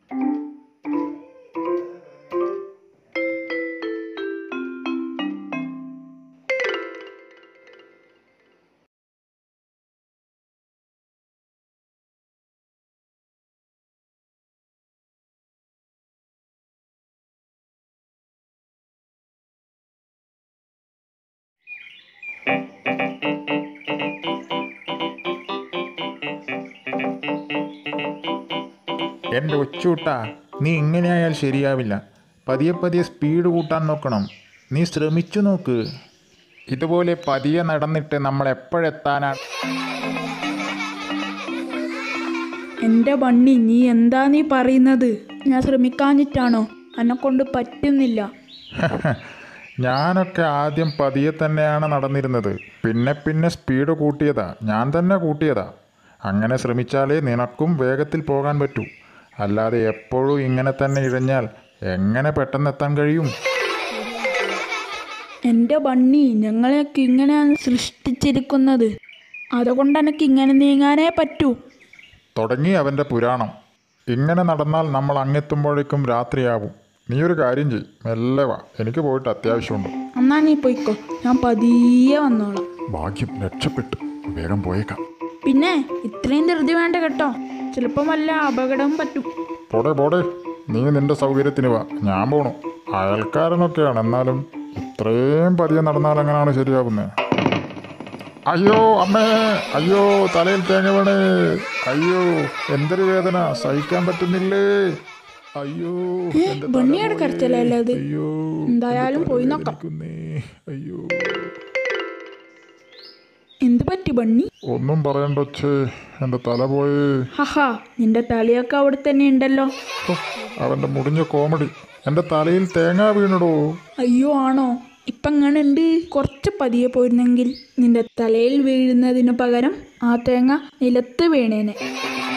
എൻ്റെ ഒച്ചൂട്ട നീ ഇങ്ങനെയായാൽ ശരിയാവില്ല പതിയെ പതിയെ സ്പീഡ് കൂട്ടാൻ നോക്കണം നീ ശ്രമിച്ചു നോക്ക് ഇതുപോലെ പതിയെ നടന്നിട്ട് നമ്മൾ എപ്പോഴെത്താനാണ് എൻ്റെ ബണ്ണി നീ എന്താ നീ പറയുന്നത് ഞാൻ ശ്രമിക്കാഞ്ഞിട്ടാണോ എന്നെ കൊണ്ട് പറ്റുന്നില്ല ഞാനൊക്കെ ആദ്യം പതിയെ തന്നെയാണ് നടന്നിരുന്നത് പിന്നെ പിന്നെ സ്പീഡ് കൂട്ടിയതാ ഞാൻ തന്നെ കൂട്ടിയതാ അങ്ങനെ ശ്രമിച്ചാലേ നിനക്കും വേഗത്തിൽ പോകാൻ പറ്റൂ അല്ലാതെ എപ്പോഴും ഇങ്ങനെ തന്നെ ഇഴഞ്ഞാൽ എങ്ങനെ പെട്ടെന്ന് എത്താൻ കഴിയും എൻ്റെ ബണ്ണി ഞങ്ങളെയൊക്കെ ഇങ്ങനെയാണ് സൃഷ്ടിച്ചിരിക്കുന്നത് അതുകൊണ്ട് എനിക്ക് ഇങ്ങനെ നീങ്ങാനേ പറ്റൂ തുടങ്ങി അവൻ്റെ പുരാണം ഇങ്ങനെ നടന്നാൽ നമ്മൾ അങ്ങെത്തുമ്പോഴേക്കും രാത്രിയാവും നീ ഒരു കാര്യം ചെയ് മെല്ലെ വാ എനിക്ക് പോയിട്ട് അത്യാവശ്യമുണ്ട് എന്നാ നീ പോയിക്കോ ഞാൻ പതിയെ വന്നോളാം ഭാഗ്യം രക്ഷപ്പെട്ടു വേഗം പോയേക്കാം പിന്നെ ഇത്രയും ധൃതി വേണ്ട കേട്ടോ ചിലപ്പം വല്ല അപകടവും പറ്റും പോടെ പോടെ നീ നിന്റെ സൗകര്യത്തിന് വാ ഞാൻ പോണു അയൽക്കാരനൊക്കെയാണ് എന്നാലും ഇത്രയും പതിയെ നടന്നാൽ എങ്ങനെയാണ് ശരിയാവുന്നത് അയ്യോ അമ്മേ അയ്യോ തലയിൽ തേങ്ങ വീണേ അയ്യോ എന്തൊരു വേദന സഹിക്കാൻ പറ്റുന്നില്ലേ അയ്യോ എന്റെ തല ബണ്ണിയുടെ പോയേ. കരച്ചിലല്ലേ അത്? അയ്യോ എന്തായാലും എന്റെ പോയി തല നോക്കാം. വേദനിക്കുന്നേ. അയ്യോ എന്ത് പറ്റി ബണ്ണി ഒന്നും പറയണ്ട ഒച്ചേ എൻ്റെ തല പോയേ ഹഹാ നിന്റെ തലയൊക്കെ അവിടെ തന്നെ ഉണ്ടല്ലോ ഹോ, അവൻ്റെ മുടിഞ്ഞ കോമഡി എൻ്റെ തലയിൽ തേങ്ങ വീണടോ അയ്യോ ആണോ ഇപ്പം അങ്ങനെ ഉണ്ട് കുറച്ച് പതിയെ പോയിരുന്നെങ്കിൽ നിന്റെ തലയിൽ വീഴുന്നതിനു പകരം ആ തേങ്ങ നിലത്ത് വീണേനെ